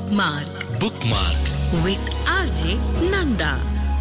Bookmark bookmark with RJ Nanda.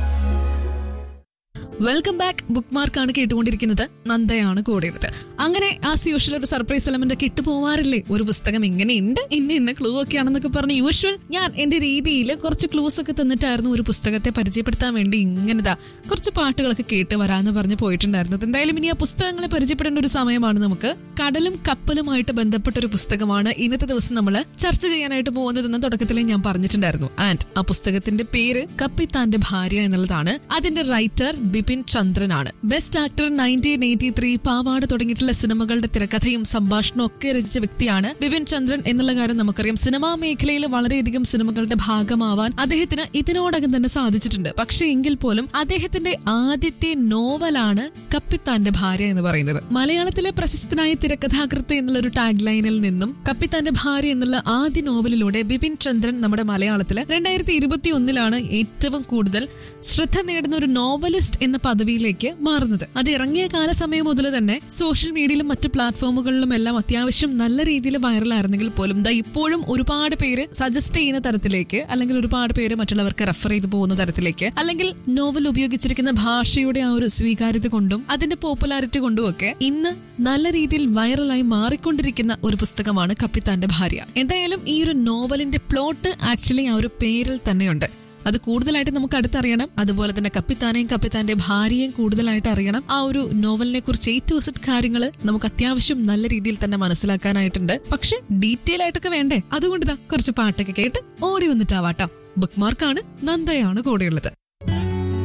Welcome back ബുക്ക് മാർക്കാണ് കേട്ടുകൊണ്ടിരിക്കുന്നത് നന്ദയാണ് കൂടെയുള്ളത് അങ്ങനെ ആ യൂഷ്വൽ ഒരു സർപ്രൈസ് എലമെന്റ് ഒക്കെ ഇട്ട് പോവാറില്ലേ ഒരു പുസ്തകം ഇങ്ങനെയുണ്ട് ഇന്ന ഇന്ന ക്ലൂ ഒക്കെ ആണെന്നൊക്കെ പറഞ്ഞ് യൂഷ്വൽ ഞാൻ എന്റെ രീതിയിൽ കുറച്ച് ക്ലൂസ് ഒക്കെ തന്നിട്ടായിരുന്നു ഒരു പുസ്തകത്തെ പരിചയപ്പെടുത്താൻ വേണ്ടി ഇങ്ങനെതാ കുറച്ച് പാട്ടുകളൊക്കെ കേട്ട് വരാന്ന് പറഞ്ഞ് പോയിട്ടുണ്ടായിരുന്നത് എന്തായാലും ഇനി ആ പുസ്തകങ്ങളെ പരിചയപ്പെടേണ്ട ഒരു സമയമാണ് നമുക്ക് കടലും കപ്പലുമായിട്ട് ബന്ധപ്പെട്ട ഒരു പുസ്തകമാണ് ഇന്നത്തെ ദിവസം നമ്മൾ ചർച്ച ചെയ്യാനായിട്ട് പോകുന്നതെന്ന് തുടക്കത്തിലേ ഞാൻ പറഞ്ഞിട്ടുണ്ടായിരുന്നു ആൻഡ് ആ പുസ്തകത്തിന്റെ പേര് കപ്പിത്താന്റെ ഭാര്യ എന്നുള്ളതാണ് അതിന്റെ റൈറ്റർ ബിപിൻ ചന്ദ്രനാണ് best actor nineteen eighty three പാവാട് തുടങ്ങിയിട്ടുള്ള സിനിമകളുടെ തിരക്കഥയും സംഭാഷണവും ഒക്കെ രചിച്ച വ്യക്തിയാണ് ബിപിൻ ചന്ദ്രൻ എന്നുള്ള കാര്യം നമുക്കറിയാം സിനിമാ മേഖലയിൽ വളരെയധികം സിനിമകളുടെ ഭാഗമാവാൻ അദ്ദേഹത്തിന് ഇതിനോടകം തന്നെ സാധിച്ചിട്ടുണ്ട് പക്ഷേ എങ്കിൽ പോലും അദ്ദേഹത്തിന്റെ ആദ്യത്തെ നോവലാണ് കപ്പിത്താന്റെ ഭാര്യ എന്ന് പറയുന്നത് മലയാളത്തിലെ പ്രശസ്തനായ തിരക്കഥാകൃത്ത് എന്നുള്ള ഒരു ടാഗ് ലൈനിൽ നിന്നും കപ്പിത്താന്റെ ഭാര്യ എന്നുള്ള ആദ്യ നോവലിലൂടെ ബിപിൻ ചന്ദ്രൻ നമ്മുടെ മലയാളത്തില് രണ്ടായിരത്തി ഇരുപത്തി ഒന്നിലാണ് ഏറ്റവും കൂടുതൽ ശ്രദ്ധ നേടുന്ന ഒരു നോവലിസ്റ്റ് എന്ന പദവിയിലേക്ക് മാറുന്നത് അത് ഇറങ്ങിയ കാലസമയം മുതൽ തന്നെ സോഷ്യൽ മീഡിയയിലും മറ്റു പ്ലാറ്റ്ഫോമുകളിലും എല്ലാം അത്യാവശ്യം നല്ല രീതിയിൽ വൈറലായിരുന്നെങ്കിൽ പോലും ദാ ഇപ്പോഴും ഒരുപാട് പേര് സജസ്റ്റ് ചെയ്യുന്ന തരത്തിലേക്ക് അല്ലെങ്കിൽ ഒരുപാട് പേര് മറ്റുള്ളവർക്ക് റെഫർ ചെയ്തു പോകുന്ന തരത്തിലേക്ക് അല്ലെങ്കിൽ നോവൽ ഉപയോഗിച്ചിരിക്കുന്ന ഭാഷയുടെ ആ ഒരു സ്വീകാര്യത കൊണ്ടും അതിന്റെ പോപ്പുലാരിറ്റി കൊണ്ടും ഒക്കെ ഇന്ന് നല്ല രീതിയിൽ വൈറലായി മാറിക്കൊണ്ടിരിക്കുന്ന ഒരു പുസ്തകമാണ് കപ്പിത്താന്റെ ഭാര്യ എന്തായാലും ഈ ഒരു നോവലിന്റെ പ്ലോട്ട് ആക്ച്വലി ആ ഒരു പേരിൽ തന്നെയുണ്ട് അത് കൂടുതലായിട്ട് നമുക്ക് അടുത്തറിയണം അതുപോലെ തന്നെ കപ്പിത്താനെയും കപ്പിത്താന്റെ ഭാര്യയും കൂടുതലായിട്ട് അറിയണം ആ ഒരു നോവലിനെ കുറിച്ച് എ ടു സെറ്റ് കാര്യങ്ങൾ നമുക്ക് അത്യാവശ്യം നല്ല രീതിയിൽ തന്നെ മനസ്സിലാക്കാനായിട്ടുണ്ട് പക്ഷെ ഡീറ്റെയിൽ ആയിട്ടൊക്കെ വേണ്ടേ അതുകൊണ്ട് ഇതാ കുറച്ച് പാട്ടൊക്കെ കേട്ട് ഓടി വന്നിട്ടാവാട്ടോ ബുക്ക് മാർക്കാണ് നന്ദയാണ് കൂടെയുള്ളത്